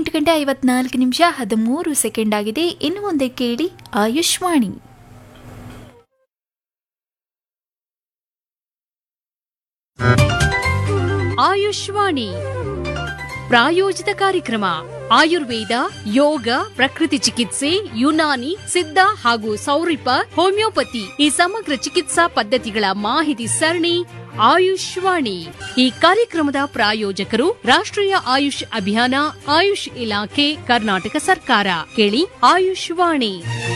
ಎಂಟು ಗಂಟೆ ಐವತ್ನಾಲ್ಕು ನಿಮಿಷ ಹದಿಮೂರು ಸೆಕೆಂಡ್ ಆಗಿದೆ ಇನ್ನು ಮುಂದೆ ಕೇಳಿ ಆಯುಷ್ವಾಣಿ ಆಯುಷ್ವಾಣಿ ಪ್ರಾಯೋಜಿತ ಕಾರ್ಯಕ್ರಮ ಆಯುರ್ವೇದ ಯೋಗ ಪ್ರಕೃತಿ ಚಿಕಿತ್ಸೆ ಯುನಾನಿ ಸಿದ್ಧ ಹಾಗೂ ಸೌರಿಪ ಹೋಮಿಯೋಪತಿ ಈ ಸಮಗ್ರ ಚಿಕಿತ್ಸಾ ಪದ್ಧತಿಗಳ ಮಾಹಿತಿ ಸರಣಿ ಆಯುಷ್ವಾಣಿ ಈ ಕಾರ್ಯಕ್ರಮದ ಪ್ರಾಯೋಜಕರು ರಾಷ್ಟ್ರೀಯ ಆಯುಷ್ ಅಭಿಯಾನ ಆಯುಷ್ ಇಲಾಖೆ ಕರ್ನಾಟಕ ಸರ್ಕಾರ ಕೇಳಿ ಆಯುಷ್ವಾಣಿ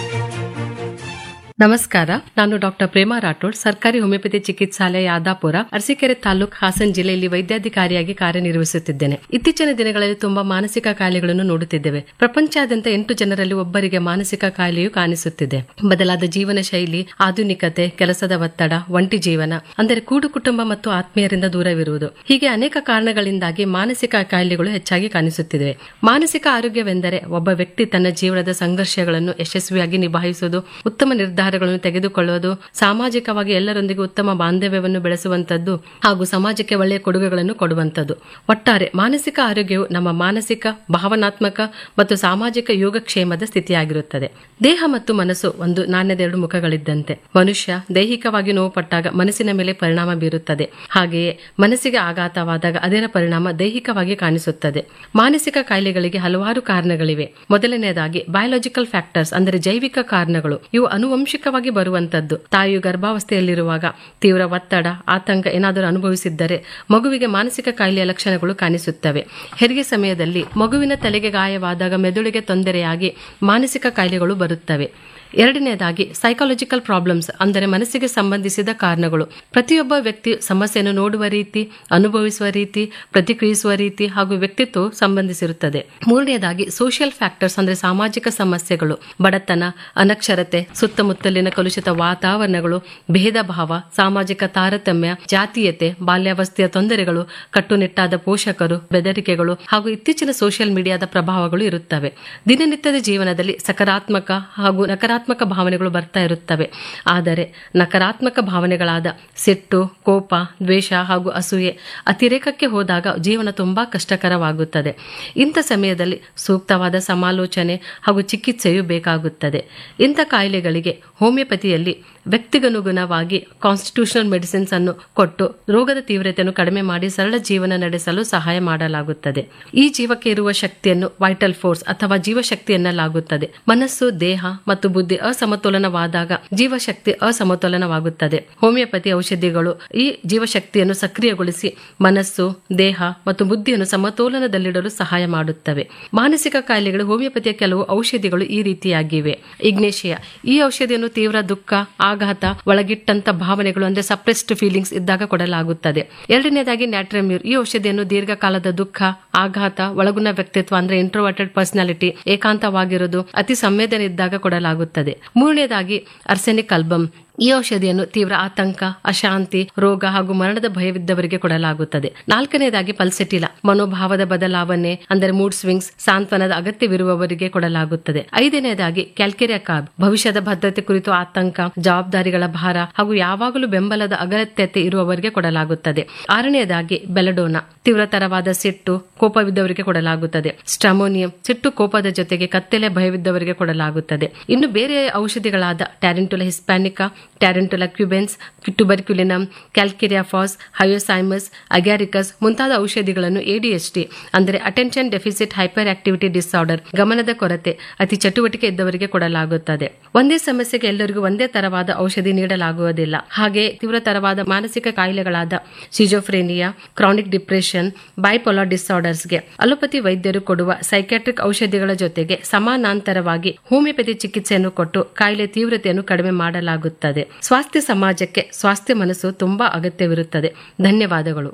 ನಮಸ್ಕಾರ ನಾನು ಡಾಕ್ಟರ್ ಪ್ರೇಮಾ ರಾಠೋಡ್ ಸರ್ಕಾರಿ ಹೋಮಿಯೋಪತಿ ಚಿಕಿತ್ಸಾಲಯ ಯಾದಾಪುರ ಅರಸೀಕೆರೆ ತಾಲೂಕ್ ಹಾಸನ್ ಜಿಲ್ಲೆಯಲ್ಲಿ ವೈದ್ಯಾಧಿಕಾರಿಯಾಗಿ ಕಾರ್ಯನಿರ್ವಹಿಸುತ್ತಿದ್ದೇನೆ ಇತ್ತೀಚಿನ ದಿನಗಳಲ್ಲಿ ತುಂಬಾ ಮಾನಸಿಕ ಕಾಯಿಲೆಗಳನ್ನು ನೋಡುತ್ತಿದ್ದೇವೆ ಪ್ರಪಂಚಾದ್ಯಂತ ಎಂಟು ಜನರಲ್ಲಿ ಒಬ್ಬರಿಗೆ ಮಾನಸಿಕ ಕಾಯಿಲೆಯು ಕಾಣಿಸುತ್ತಿದೆ ಬದಲಾದ ಜೀವನ ಶೈಲಿ ಆಧುನಿಕತೆ ಕೆಲಸದ ಒತ್ತಡ ಒಂಟಿ ಜೀವನ ಅಂದರೆ ಕೂಡು ಕುಟುಂಬ ಮತ್ತು ಆತ್ಮೀಯರಿಂದ ದೂರವಿರುವುದು ಹೀಗೆ ಅನೇಕ ಕಾರಣಗಳಿಂದಾಗಿ ಮಾನಸಿಕ ಕಾಯಿಲೆಗಳು ಹೆಚ್ಚಾಗಿ ಕಾಣಿಸುತ್ತಿವೆ ಮಾನಸಿಕ ಆರೋಗ್ಯವೆಂದರೆ ಒಬ್ಬ ವ್ಯಕ್ತಿ ತನ್ನ ಜೀವನದ ಸಂಘರ್ಷಗಳನ್ನು ಯಶಸ್ವಿಯಾಗಿ ನಿಭಾಯಿಸುವುದು ಉತ್ತಮ ನಿರ್ಧಾರಗಳನ್ನು ತೆಗೆದುಕೊಳ್ಳುವುದು ಸಾಮಾಜಿಕವಾಗಿ ಎಲ್ಲರೊಂದಿಗೆ ಉತ್ತಮ ಬಾಂಧವ್ಯವನ್ನು ಬೆಳೆಸುವಂತದ್ದು ಹಾಗೂ ಸಮಾಜಕ್ಕೆ ಒಳ್ಳೆಯ ಕೊಡುಗೆಗಳನ್ನು ಕೊಡುವಂತದ್ದು ಒಟ್ಟಾರೆ ಮಾನಸಿಕ ಆರೋಗ್ಯವು ನಮ್ಮ ಮಾನಸಿಕ ಭಾವನಾತ್ಮಕ ಮತ್ತು ಸಾಮಾಜಿಕ ಯೋಗಕ್ಷೇಮದ ಸ್ಥಿತಿಯಾಗಿರುತ್ತದೆ ದೇಹ ಮತ್ತು ಮನಸ್ಸು ಒಂದು ನಾಣ್ಯದ ಎರಡು ಮುಖಗಳಿದ್ದಂತೆ ಮನುಷ್ಯ ದೈಹಿಕವಾಗಿ ನೋವು ಪಟ್ಟಾಗ ಮನಸ್ಸಿನ ಮೇಲೆ ಪರಿಣಾಮ ಬೀರುತ್ತದೆ ಹಾಗೆಯೇ ಮನಸ್ಸಿಗೆ ಆಘಾತವಾದಾಗ ಅದರ ಪರಿಣಾಮ ದೈಹಿಕವಾಗಿ ಕಾಣಿಸುತ್ತದೆ ಮಾನಸಿಕ ಕಾಯಿಲೆಗಳಿಗೆ ಹಲವಾರು ಕಾರಣಗಳಿವೆ ಮೊದಲನೆಯದಾಗಿ ಬಯೋಲಾಜಿಕಲ್ ಫ್ಯಾಕ್ಟರ್ಸ್ ಅಂದರೆ ಜೈವಿಕ ಕಾರಣಗಳು ಇವು ಅನುವಂಶಿಕವಾಗಿ ಬರುವಂತದ್ದು ತಾಯಿಯು ಗರ್ಭಾವಸ್ಥೆಯಲ್ಲಿರುವಾಗ ತೀವ್ರ ಒತ್ತಡ ಆತಂಕ ಏನಾದರೂ ಅನುಭವಿಸಿದ್ದರೆ ಮಗುವಿಗೆ ಮಾನಸಿಕ ಕಾಯಿಲೆಯ ಲಕ್ಷಣಗಳು ಕಾಣಿಸುತ್ತವೆ ಹೆರಿಗೆ ಸಮಯದಲ್ಲಿ ಮಗುವಿನ ತಲೆಗೆ ಗಾಯವಾದಾಗ ಮೆದುಳಿಗೆ ತೊಂದರೆಯಾಗಿ ಮಾನಸಿಕ ಕಾಯಿಲೆಗಳು ಬರುತ್ತವೆ ಎರಡನೇದಾಗಿ ಸೈಕಾಲಜಿಕಲ್ ಪ್ರಾಬ್ಲಮ್ಸ್ ಅಂದರೆ ಮನಸ್ಸಿಗೆ ಸಂಬಂಧಿಸಿದ ಕಾರಣಗಳು ಪ್ರತಿಯೊಬ್ಬ ವ್ಯಕ್ತಿ ಸಮಸ್ಯೆಯನ್ನು ನೋಡುವ ರೀತಿ ಅನುಭವಿಸುವ ರೀತಿ ಪ್ರತಿಕ್ರಿಯಿಸುವ ರೀತಿ ಹಾಗೂ ವ್ಯಕ್ತಿತ್ವವು ಸಂಬಂಧಿಸಿರುತ್ತದೆ ಮೂರನೇದಾಗಿ ಸೋಷಿಯಲ್ ಫ್ಯಾಕ್ಟರ್ಸ್ ಅಂದರೆ ಸಾಮಾಜಿಕ ಸಮಸ್ಯೆಗಳು ಬಡತನ ಅನಕ್ಷರತೆ ಸುತ್ತಮುತ್ತಲಿನ ಕಲುಷಿತ ವಾತಾವರಣಗಳು ಭೇದ ಭಾವ ಸಾಮಾಜಿಕ ತಾರತಮ್ಯ ಜಾತೀಯತೆ ಬಾಲ್ಯಾವಸ್ಥೆಯ ತೊಂದರೆಗಳು ಕಟ್ಟುನಿಟ್ಟಾದ ಪೋಷಕರು ಬೆದರಿಕೆಗಳು ಹಾಗೂ ಇತ್ತೀಚಿನ ಸೋಷಿಯಲ್ ಮೀಡಿಯಾದ ಪ್ರಭಾವಗಳು ಇರುತ್ತವೆ ದಿನನಿತ್ಯದ ಜೀವನದಲ್ಲಿ ಸಕಾರಾತ್ಮಕ ಹಾಗೂ ನಕಾರಾತ್ಮಕ ಭಾವನೆಗಳು ಬರ್ತಾ ಇರುತ್ತವೆ ಆದರೆ ನಕಾರಾತ್ಮಕ ಭಾವನೆಗಳಾದ ಸಿಟ್ಟು ಕೋಪ ದ್ವೇಷ ಹಾಗೂ ಅಸೂಯೆ ಅತಿರೇಕಕ್ಕೆ ಹೋದಾಗ ಜೀವನ ತುಂಬಾ ಕಷ್ಟಕರವಾಗುತ್ತದೆ ಇಂಥ ಸಮಯದಲ್ಲಿ ಸೂಕ್ತವಾದ ಸಮಾಲೋಚನೆ ಹಾಗೂ ಚಿಕಿತ್ಸೆಯು ಬೇಕಾಗುತ್ತದೆ ಇಂಥ ಕಾಯಿಲೆಗಳಿಗೆ ಹೋಮಿಯೋಪತಿಯಲ್ಲಿ ವ್ಯಕ್ತಿಗನುಗುಣವಾಗಿ ಕಾನ್ಸ್ಟಿಟ್ಯೂಷನಲ್ ಮೆಡಿಸಿನ್ಸ್ ಅನ್ನು ಕೊಟ್ಟು ರೋಗದ ತೀವ್ರತೆಯನ್ನು ಕಡಿಮೆ ಮಾಡಿ ಸರಳ ಜೀವನ ನಡೆಸಲು ಸಹಾಯ ಮಾಡಲಾಗುತ್ತದೆ ಈ ಜೀವಕ್ಕೆ ಇರುವ ಶಕ್ತಿಯನ್ನು ವೈಟಲ್ ಫೋರ್ಸ್ ಅಥವಾ ಜೀವಶಕ್ತಿ ಎನ್ನಲಾಗುತ್ತದೆ ಮನಸ್ಸು ದೇಹ ಮತ್ತು ಬುದ್ಧಿ ಅಸಮತೋಲನವಾದಾಗ ಜೀವಶಕ್ತಿ ಅಸಮತೋಲನವಾಗುತ್ತದೆ ಹೋಮಿಯೋಪತಿ ಔಷಧಿಗಳು ಈ ಜೀವಶಕ್ತಿಯನ್ನು ಸಕ್ರಿಯಗೊಳಿಸಿ ಮನಸ್ಸು ದೇಹ ಮತ್ತು ಬುದ್ಧಿಯನ್ನು ಸಮತೋಲನದಲ್ಲಿಡಲು ಸಹಾಯ ಮಾಡುತ್ತವೆ ಮಾನಸಿಕ ಕಾಯಿಲೆಗಳು ಹೋಮಿಯೋಪತಿಯ ಕೆಲವು ಔಷಧಿಗಳು ಈ ರೀತಿಯಾಗಿವೆ ಇಗ್ನೇಷಿಯಾ ಈ ಔಷಧಿಯನ್ನು ತೀವ್ರ ದುಃಖ ಆಘಾತ ಒಳಗಿಟ್ಟಂತ ಭಾವನೆಗಳು ಅಂದ್ರೆ ಸಪ್ರೆಸ್ಡ್ ಫೀಲಿಂಗ್ಸ್ ಇದ್ದಾಗ ಕೊಡಲಾಗುತ್ತದೆ ಎರಡನೇದಾಗಿ ನ್ಯಾಟ್ರಮ್ಯೂರ್ ಈ ಔಷಧಿಯನ್ನು ದೀರ್ಘಕಾಲದ ದುಃಖ ಆಘಾತ ಒಳಗುಣ ವ್ಯಕ್ತಿತ್ವ ಅಂದ್ರೆ ಇಂಟ್ರೋವರ್ಟೆಡ್ ಪರ್ಸನಾಲಿಟಿ ಏಕಾಂತವಾಗಿರುವುದು ಅತಿ ಸಂವೇದನೆ ಇದ್ದಾಗ ಕೊಡಲಾಗುತ್ತದೆ ಮೂರನೇದಾಗಿ ಅರ್ಸೆನಿಕ್ ಆಲ್ಬಮ್ ಈ ಔಷಧಿಯನ್ನು ತೀವ್ರ ಆತಂಕ ಅಶಾಂತಿ ರೋಗ ಹಾಗೂ ಮರಣದ ಭಯವಿದ್ದವರಿಗೆ ಕೊಡಲಾಗುತ್ತದೆ ನಾಲ್ಕನೇದಾಗಿ ಪಲ್ಸೆಟಿಲಾ ಮನೋಭಾವದ ಬದಲಾವಣೆ ಅಂದರೆ ಮೂಡ್ ಸ್ವಿಂಗ್ಸ್ ಸಾಂತ್ವನದ ಅಗತ್ಯವಿರುವವರಿಗೆ ಕೊಡಲಾಗುತ್ತದೆ ಐದನೇದಾಗಿ ಕ್ಯಾಲ್ಕೆರಿಯಾ ಕಾರ್ಬ್ ಭವಿಷ್ಯದ ಭದ್ರತೆ ಕುರಿತು ಆತಂಕ ಜವಾಬ್ದಾರಿಗಳ ಭಾರ ಹಾಗೂ ಯಾವಾಗಲೂ ಬೆಂಬಲದ ಅಗತ್ಯತೆ ಇರುವವರಿಗೆ ಕೊಡಲಾಗುತ್ತದೆ ಆರನೆಯದಾಗಿ ಬೆಲಡೋನಾ ತೀವ್ರತರವಾದ ಸಿಟ್ಟು ಕೋಪವಿದ್ದವರಿಗೆ ಕೊಡಲಾಗುತ್ತದೆ ಸ್ಟ್ರಮೋನಿಯಂ ಸಿಟ್ಟು ಕೋಪದ ಜೊತೆಗೆ ಕತ್ತಲೆ ಭಯವಿದ್ದವರಿಗೆ ಕೊಡಲಾಗುತ್ತದೆ ಇನ್ನು ಬೇರೆ ಔಷಧಿಗಳಾದ ಟ್ಯಾರೆಂಟುಲಾ ಹಿಸ್ಪ್ಯಾನಿಕಾ ಟ್ಯಾರೆಂಟುಲಾ ಕ್ಯುಬೆನ್ಸ್ ಟ್ಯುಬರ್ಕ್ಯುಲಿನಮ್ ಕ್ಯಾಲ್ಕಿರಿಯಾ ಫಾಸ್ ಹಯೋಸೈಮಸ್ ಅಗ್ಯಾರಿಕಸ್ ಮುಂತಾದ ಔಷಧಿಗಳನ್ನು ಎಡಿಎಚ್ಡಿ ಅಂದರೆ attention deficit hyperactivity disorder ಗಮನದ ಕೊರತೆ ಅತಿ ಚಟುವಟಿಕೆ ಇದ್ದವರಿಗೆ ಕೊಡಲಾಗುತ್ತದೆ ಒಂದೇ ಸಮಸ್ಯೆಗೆ ಎಲ್ಲರಿಗೂ ಒಂದೇ ತರವಾದ ಔಷಧಿ ನೀಡಲಾಗುವುದಿಲ್ಲ ಹಾಗೆ ತೀವ್ರತರವಾದ ಮಾನಸಿಕ ಕಾಯಿಲೆಗಳಾದ ಸಿಜೋಫ್ರೇನಿಯಾ ಕ್ರಾನಿಕ್ ಡಿಪ್ರೆಷನ್ ಬೈಪೋಲಾರ್ ಡಿಸಾರ್ಡರ್ಸ್ಗೆ ಅಲೋಪತಿ ವೈದ್ಯರು ಕೊಡುವ ಸೈಕ್ಯಾಟ್ರಿಕ್ ಔಷಧಿಗಳ ಜೊತೆಗೆ ಸಮಾನಾಂತರವಾಗಿ ಹೋಮಿಯೋಪತಿ ಚಿಕಿತ್ಸೆಯನ್ನು ಕೊಟ್ಟು ಕಾಯಿಲೆ ತೀವ್ರತೆಯನ್ನು ಕಡಿಮೆ ಮಾಡಲಾಗುತ್ತದೆ ಸ್ವಾಸ್ಥ್ಯ ಸಮಾಜಕ್ಕೆ ಸ್ವಾಸ್ಥ್ಯ ಮನಸ್ಸು ತುಂಬಾ ಅಗತ್ಯವಿರುತ್ತದೆ ಧನ್ಯವಾದಗಳು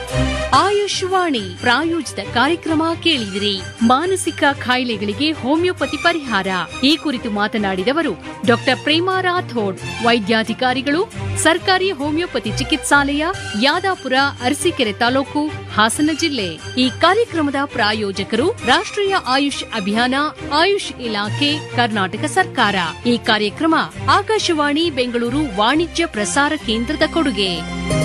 ಆಯುಷ್ವಾಣಿ ಪ್ರಾಯೋಜಿತ ಕಾರ್ಯಕ್ರಮ ಕೇಳಿದಿರಿ ಮಾನಸಿಕ ಕಾಯಿಲೆಗಳಿಗೆ ಹೋಮಿಯೋಪತಿ ಪರಿಹಾರ ಈ ಕುರಿತು ಮಾತನಾಡಿದವರು ಡಾಕ್ಟರ್ ಪ್ರೇಮಾ ರಾಥೋಡ್ ವೈದ್ಯಾಧಿಕಾರಿಗಳು ಸರ್ಕಾರಿ ಹೋಮಿಯೋಪತಿ ಚಿಕಿತ್ಸಾಲಯ ಯಾದಾಪುರ ಅರಸೀಕೆರೆ ತಾಲೂಕು ಹಾಸನ ಜಿಲ್ಲೆ ಈ ಕಾರ್ಯಕ್ರಮದ ಪ್ರಾಯೋಜಕರು ರಾಷ್ಟ್ರೀಯ ಆಯುಷ್ ಅಭಿಯಾನ ಆಯುಷ್ ಇಲಾಖೆ ಕರ್ನಾಟಕ ಸರ್ಕಾರ ಈ ಕಾರ್ಯಕ್ರಮ ಆಕಾಶವಾಣಿ ಬೆಂಗಳೂರು ವಾಣಿಜ್ಯ ಪ್ರಸಾರ ಕೇಂದ್ರದ ಕೊಡುಗೆ